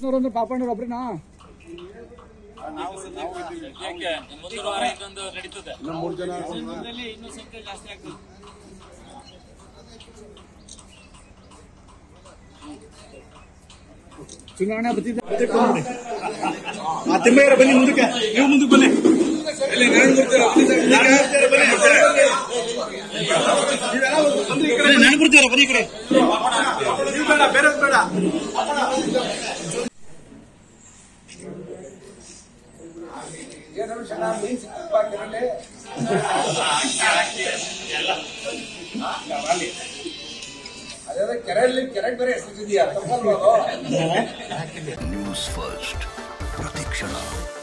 ಕಾಂಗ್ರೆಸ್ನವ್ರು ಅಂದ್ರೆ ಪಾಪಣ್ಣವ್ರು ಒಬ್ರೇನಾ ಯಾಕೆ ಮುಂದಿನ ವಾರ ಇದೊಂದು ನಡೀತದೆ ಇನ್ನು ಮೂರು ಜನ ಮುಂದಲ್ಲಿ ಇನ್ನೂ ಸಂಖ್ಯೆ ಜಾಸ್ತಿ ಆಗ್ತದೆ ಚುನಾವಣೆ ಬತ್ತಿದ್ದ ತಿಮ್ಮಯ್ಯರ ಬನ್ನಿ ಮುಂದಕ್ಕೆ ನೀವು ಮುಂದಕ್ಕೆ ಬನ್ನಿ ನಾನು ಬರ್ತೀರ ಬನ್ನಿ ಈ ಕಡೆ ನೀವು ಬೇಡ ಬೇರೆ ಬೇಡ ಅದೇ ಕೆರೆಯಲ್ಲಿ ಕೆರೆಗೆ ಬೇರೆ ಹೆಸರಿದೆಯಾ ತಪ್ಪಲ್ವಾ ಅದು? ನ್ಯೂಸ್ ಫಸ್ಟ್ ಪ್ರತಿಕ್ಷಣ